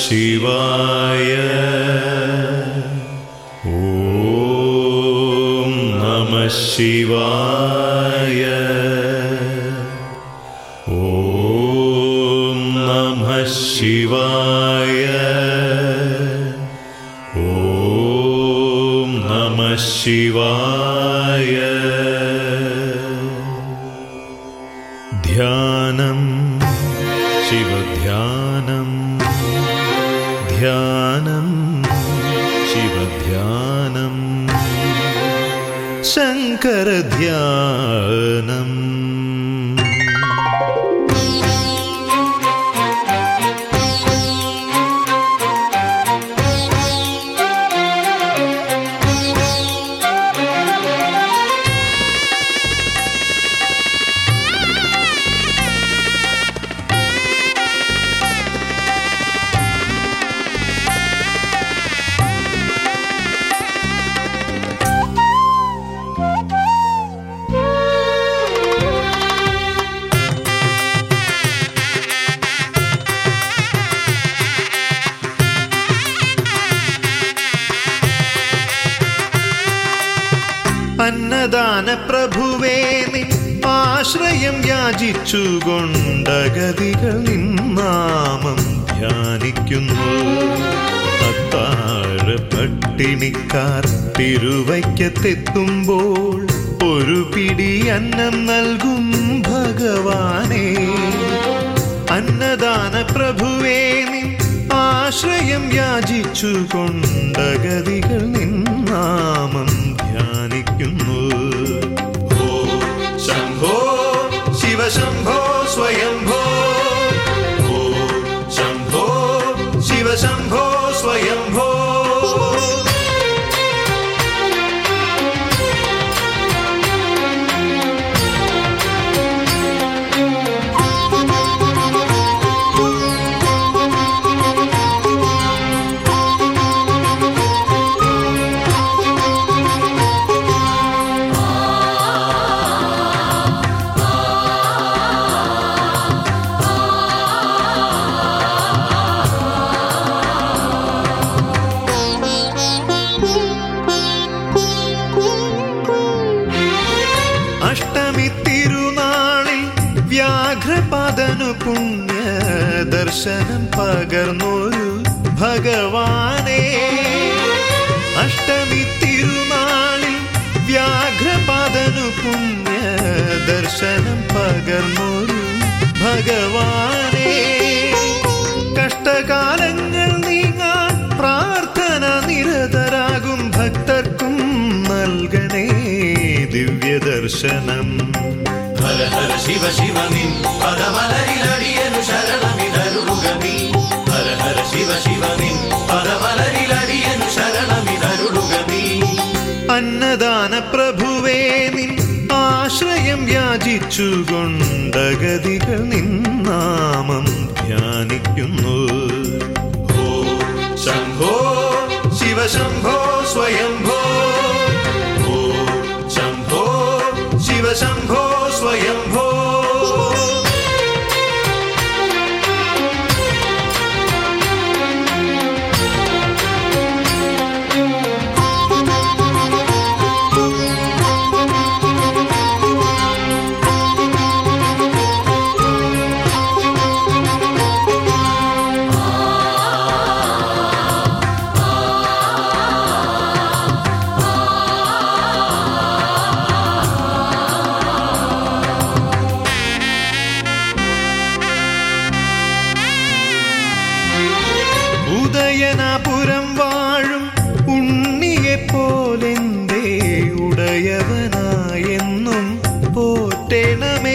ശിവായ ഓം നമ ശിവായ ഓം നമ ശിവായ ഓം നമ ശിവായ ധ്യാനം ശിവധ്യാനം ധ്യാനം ശിവധ്യാനം ശങ്കരധ്യാനം അന്നദാന പ്രഭുവേ നിൻ ആശ്രയം യാചിച്ചുകൊണ്ടഗതികൾ നിന്നാമം ധ്യാനിക്കുന്നു അത്താഴ പട്ടിണിക്കാർ തിരുവയ്ക്കത്തെത്തുമ്പോൾ ഒരു പിടി അന്നം നൽകും ഭഗവാനേ അന്നദാന പ്രഭുവേ നിൻ ആശ്രയം യാചിച്ചുകൊണ്ടഗതികൾ നിന്നാമം ധ്യാനിക്കുന്നു ഓ ശംഭോ ശിവശംഭോ സ്വയംഭോ ഓ ശംഭോ ശിവശംഭോ സ്വയംഭോ അഷ്ടമി തിരുനാളിൽ വ്യാഘ്രപദനു പുണ്യ ദർശനം പകർന്നൊരു ഭഗവാനെ അഷ്ടമി തിരുനാളിൽ വ്യാഘ്രപദനു പുണ്യ ദർശനം പകർന്നൊരു ഭഗവാനെ കഷ്ടകാലങ്ങൾ നീങ്ങാൻ പ്രാർത്ഥന നിരതരാകും ഭക്തർക്കും നൽകണേ ദിവ്യദർശനം ഹര ഹര ശിവ ശിവ നിൻ പദമലരിലടിയനു ശരണമിതരുളുക നീ ഹര ഹര ശിവ ശിവ നിൻ പദമലരിലടിയനു ശരണമിതരുളുക നീ അന്നദാന പ്രഭുവേ നിൻ ആശ്രയം യാചിച്ചുകൊണ്ടഗതികൾ നിന്നാമം ധ്യാനിക്കുന്നു ഓ ശംഭോ ശിവശംഭോ സ്വയംഭോ ഓ ശംഭോ ശിവശംഭോ സ്വയംഭോ ഉദയനാപുരം വാഴും ഉണ്ണിയെ പോലെന്തേ ഉടയവനായെന്നും പോറ്റണമേ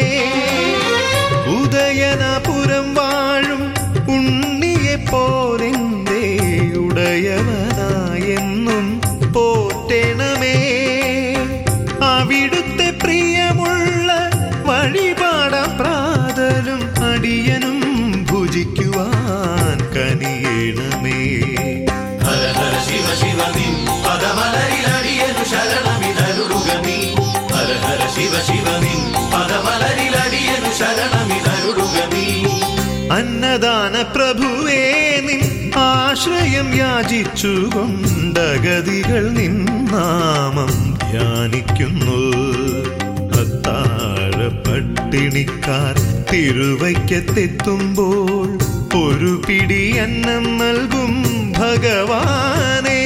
ഉദയനാപുരം വാഴും ഉണ്ണിയെ പോലെന്തേ ഉടയവനായെന്നും പോറ്റണമേ അവിടുത്തെ പ്രിയമുള്ള വഴിപാടാം പ്രാതലും അടിയനും ഭുജിക്കുവാൻ കനിയണമേ ഹര ഹര ശിവ ശിവ നിൻ പദമലരിലടിയനു ശരണമിതരുളുക നീ ഹര ഹര ശിവ ശിവ നിൻ പദമലരിലടിയനു ശരണമിതരുളുക നീ അന്നദാന പ്രഭുവേ നിൻ ആശ്രയം യാചിച്ചുകൊണ്ടഗതികൾ നിന്നാമം ധ്യാനിക്കുന്നു അത്താഴ പട്ടിണിക്കാർ തിരുവയ്ക്കത്തെത്തുമ്പോൾ ഒരു പിടി അന്നം നൽകും ഭഗവാനേ